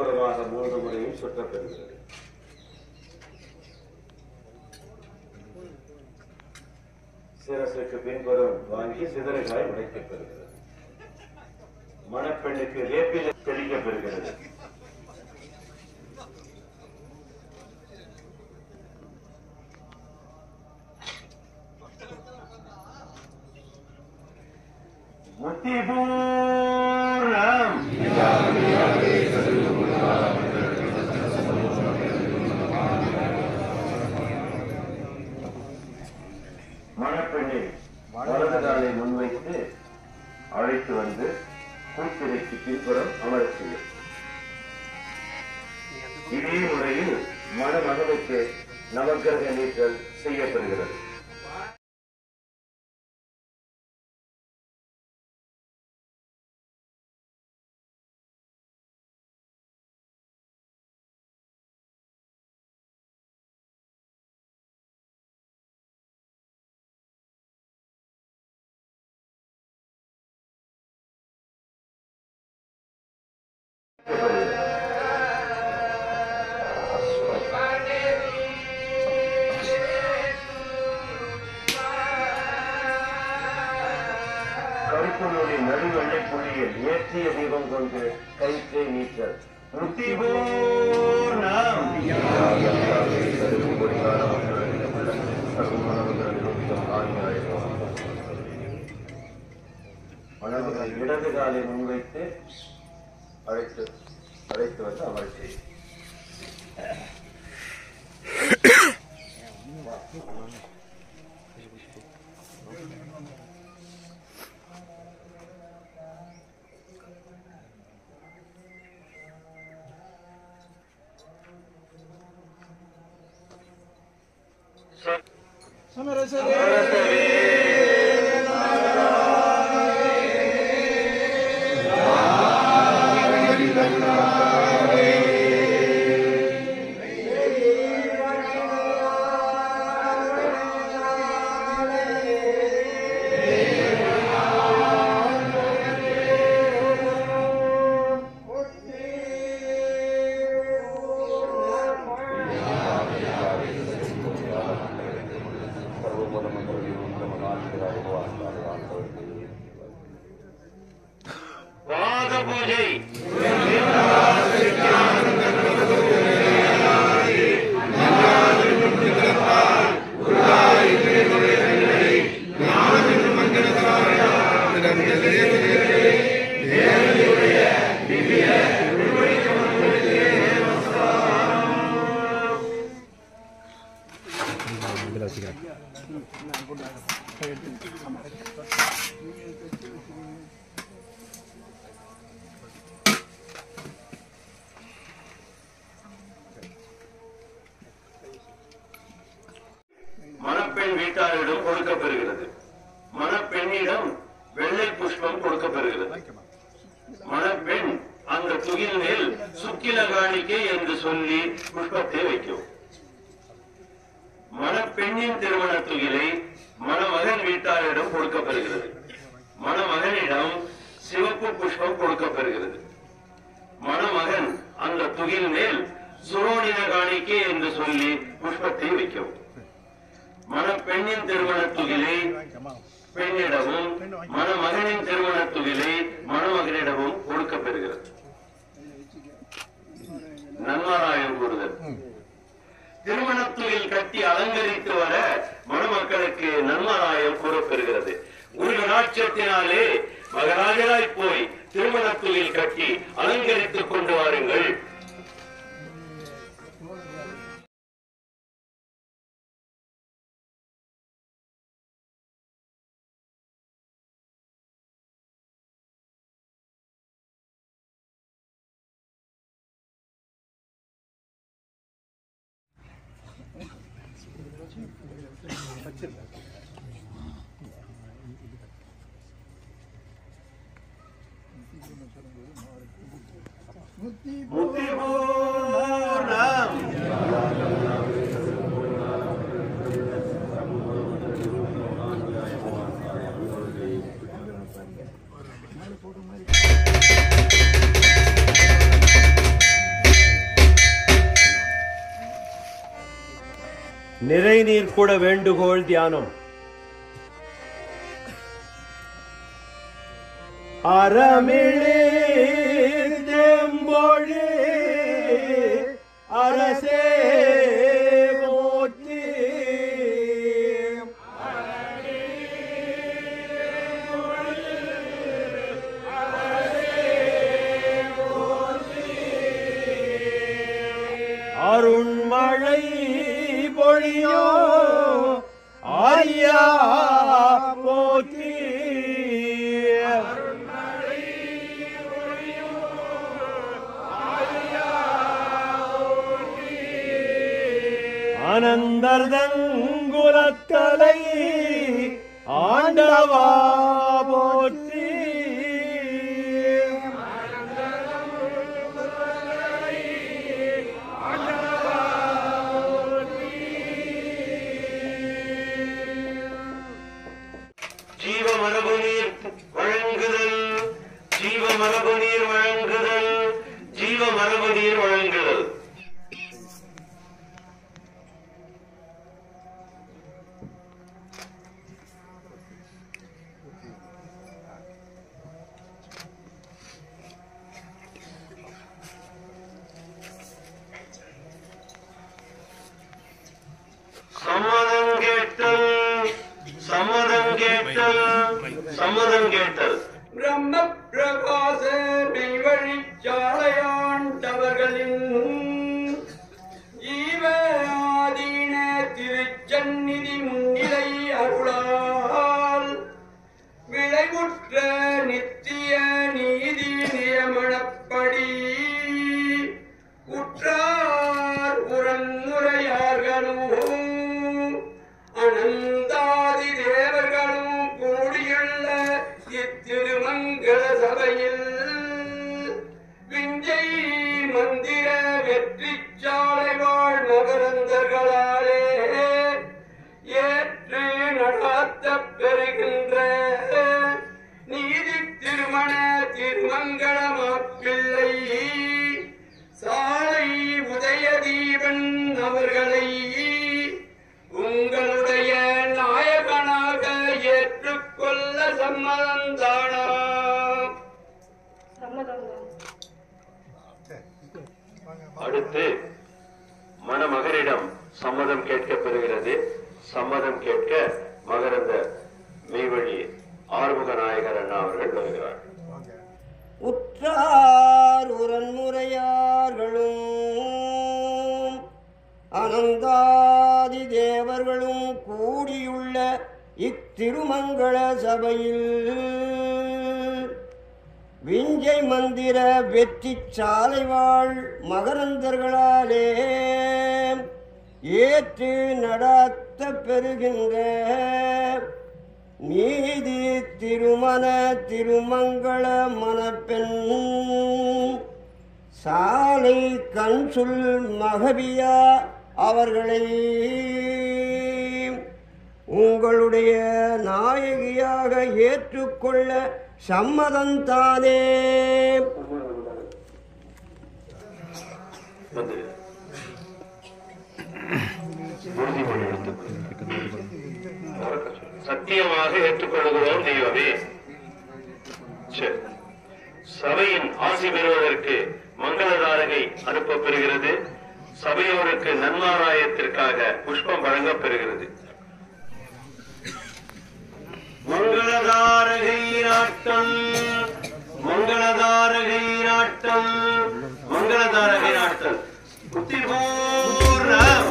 பின்புறமாக மூன்று முறையும் சுற்றப்பெறுகிறது சிரசுக்கு பின்புறம் வாங்கி சிதறுகாய் உடைக்கப்பெறுகிறது மணப்பெண்ணுக்கு வேப்பிலை தெளிக்கப்பெறுகிறது முத்திபூர்ணம் மணப்பெண்ணை வலது காலை முன்வைத்து அழைத்து வந்து கூத்திரைக்கு பின்புறம் அமரச் செய்யும் இதே முறையில் மணமகனுக்கு நவக்கிரக நீற்றல் செய்யப்படுகிறது கருப்பனுடைய நடுவெள்ளை புள்ளியில் ஏற்றிய தீபம் கொண்டு கைக்கை நீற்றல் முத்திபூர்ணம் மணமகன் இடது காலை முன்வைத்து அழைத்து அழைத்து வந்து அமரச் செய்யும் பாத பூஜை மணப்பெண் வீட்டாரிடம் கொடுக்கப்பெறுகிறது மணப்பெண்ணிடம் வெள்ளை புஷ்பம் கொடுக்கப்பெறுகிறது மணப்பெண் அந்த துகில் மேல் சுக்கில காணிக்கை என்று சொல்லி புஷ்பத்தை வைக்கும் மணப்பெண்ணின் திருமண துகிலை மணமகன் வீட்டாரிடம் கொடுக்கப்பெறுகிறது மணமகனிடம் சிவப்பு புஷ்பம் கொடுக்கப்பெறுகிறது மணமகன் அந்த துகில் மேல் சுரோனித காணிக்கை என்று சொல்லி புஷ்பத்தை வைக்கவும் மணப்பெண்ணின் திருமண துகிலை பெண்ணிடமும் மணமகனின் திருமண துகிலை மணமகனிடமும் கொடுக்கப்பெறுகிறது நன்மாராயம் கூறுதல் திருமணத்துயில் கட்டி அலங்கரித்து வர மணமக்களுக்கு நன்மாராயம் கூறப்பெறுகிறது ஒரு நாட்சத்தினாலே மகராஜராய் போய் திருமணத்துயில் கட்டி அலங்கரித்துக் கொண்டு வாருங்கள் முத்திபூர்ணம் நிறை நீர் கூட வேண்டுகோள் தியானம் அறமிழே தேம்பொழி அரசே போற்றி அருண்மழை பொழியோ ஆரியா போற்றி அனந்தர்தங்குலத்தலை ஆண்டவா போற்றி ஜீவ மரபு நீர் வழங்குதல் ஜீவ மரபு நீர் வழங்குதல் ஜீவ மரபு நீர் வழங்குதல் சம்மதம் கேட்டல் சம்மதம் கேட்டல் சம்மதம் கேட்டல் பிரம்ம பிரகாச மெய்வழிச்சாலையாண்டவர்களின் ஜீவ ஆதீன திருச்சந்நிதி முன்னிலை அருளால் விளைவுற்ற நித்திய நீதி நியமனப்படி உற்றார் உரன்முறையார்களும் அனந்தாதி தேவர்களும் கூடியுள்ள இத்திருமங்கள சபையில் விஞ்சை மந்திர வெற்றி சாலை வாழ் மகரந்தர்களாலே ஏற்று நடாத்தப் பெறுகின்ற நீதி திருமண திருமங்கள மாப்பிள்ளை சாலை உதயதீபன் அவர்களை உங்களுடைய நாயகனாக ஏற்றுக்கொள்ள சம்மதந்தானா அடுத்து மணமகரிடம் சம்மதம் கேட்கப் பெறுகிறது சம்மதம் கேட்க மகரந்த மெய்வழி ஆறுமுக நாயகர் அண்ணா அவர்கள் வருகிறார் உற்றார் உரன்முறையார்களும் அனந்தாதி தேவர்களும் கூடியுள்ள இத்திருமங்கள சபையில் விஞ்சை மந்திர வெற்றி சாலை வாழ் மகரந்தர்களாலே ஏற்று நடாத்த பெறுகின்ற நீதி திருமண திருமங்கள மணப்பெண் சாலை கன்சுல் மகபியா அவர்களை உங்களுடைய நாயகியாக ஏற்றுக்கொள்ள சம்மதந்தானே வந்து உறுதிமொழி எடுத்துக் சத்தியமாக ஏற்றுக்கொள்கிறோம் தெய்வமே சரி சபையின் ஆசி பெறுவதற்கு மங்களதாரகை அனுப்பப் பெறுகிறது சபையோருக்கு நன்மாராயத்திற்காக புஷ்பம் வழங்கப் பெறுகிறது மங்களதாரகை நாட்டம் மங்களதாரகை நாட்டம் மங்களதாரகை நாட்டம் புத்திபூர்ணம்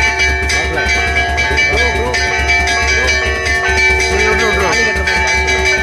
Bro, bro.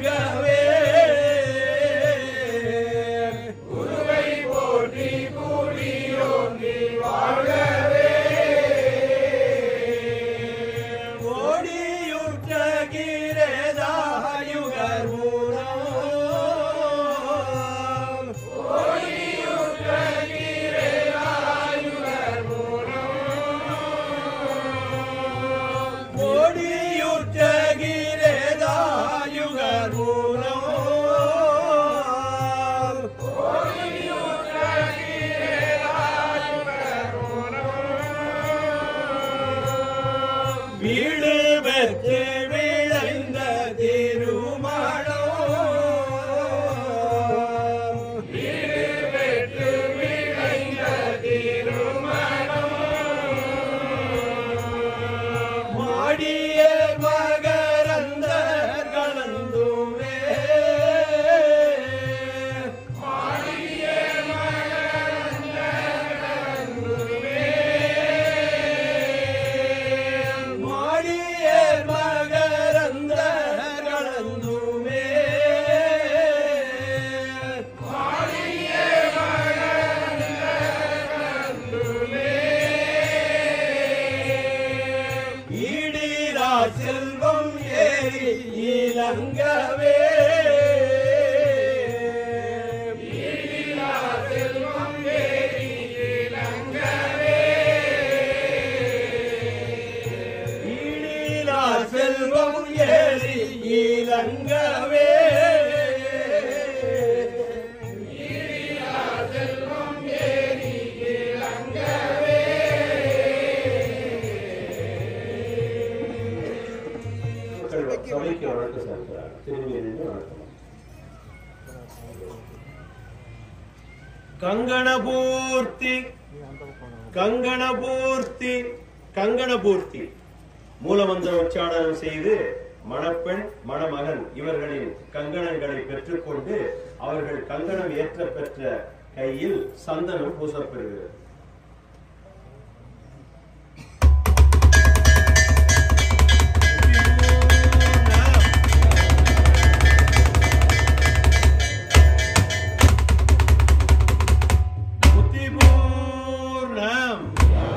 வாழ்கவே குருவை போற்றி கூடியோங்கி வாழ்கவே ஓடியுற்ற கிரேதாயுகர் மூலம் ஓடியுற்ற கிரேதாயுகர் மூலம் ஓடியுற்ற கிரேதாயுகர் மூலம் ஓடியுற்ற கிரேதாயுகர் வீடு பெற்று விளைந்த திருமணம் வீடு பெற்று விளைந்த திருமணம் மாடிய மகரந்த கலந்துமே மாடிய மகரந்த மாடிய மகரந்த கலந்துமே மாடிய மகரந்த கலந்துமே ஈடிரா செல்வம் ஏறி இலங்கவே ஈடிரா செல்வம் ஏறி இலங்கவே ஈடிலா செல்வம் ஏறி இலங்கவே ஈடிலா செல்வம் ஏறி இலங்கவே சபைக்கு வழக்கு செலுத்துகிறார் திரும்பி நின்று வழக்கம் கங்கணபூர்த்தி கங்கணபூர்த்தி கங்கணபூர்த்தி மூலமந்திர உச்சாரணம் செய்து மணப்பெண் மணமகன் இவர்களின் கங்கணங்களை பெற்றுக்கொண்டு அவர்கள் கங்கணம் ஏற்ற பெற்ற கையில் சந்தனம் பூசப்பெறுகிறது புத்திபூர்ணம்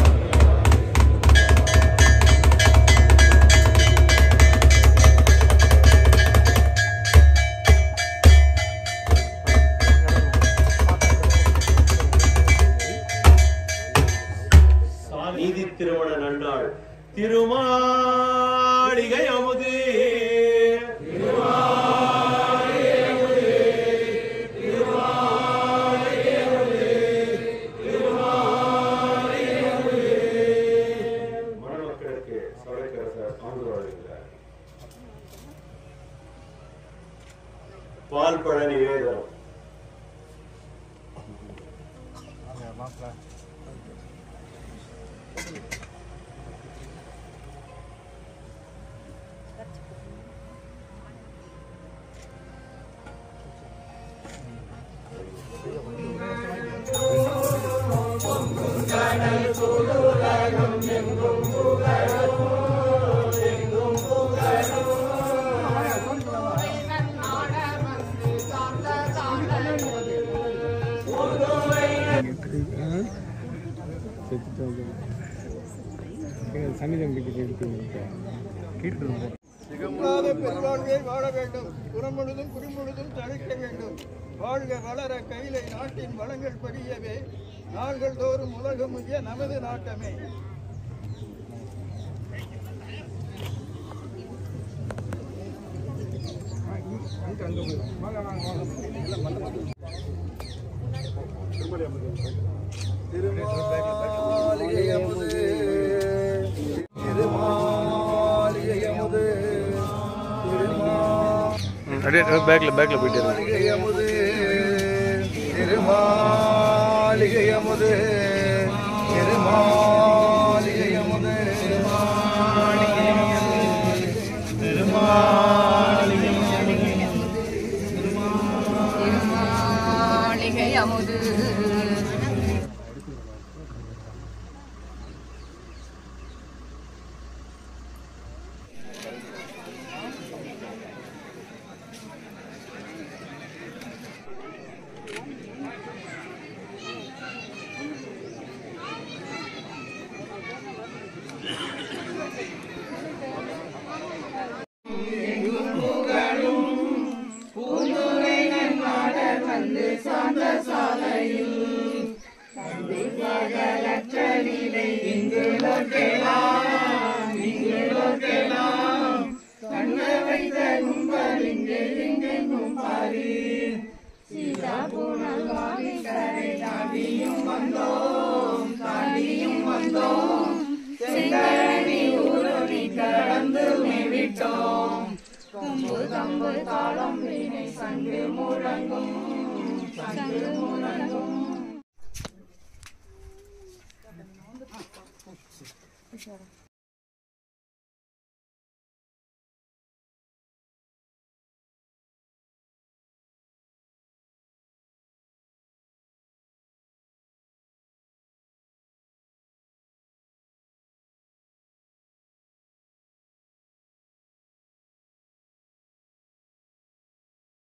நீதி திருமண நன்னாள் திருமாளிகை அமுது மணமக்களுக்கு சபைக்கரசர் அமுது வழங்குகிறார் பால் பழ நிவேதனம் இல்லாத பெருவாழ்வை வாழ வேண்டும் புறமுழுதும் குடிமுழுதும் தழைக்க வேண்டும் வாழ்க வளர கையிலை நாட்டின் வளங்கள் பெரியவே நாள்கள் தோறும் உலகம் முக்கிய நமது நாட்டமே அப்படியே பேக்ல பேக்ல போயிட்டு இருக்கு அமுது திருமாளிகை அமுது திருமாளிகை அமுது மாளிகை அமுது கம்பு கம்பு தாளம் வீணை சங்கு முழங்கும் சங்கு முழங்கும் Thank you.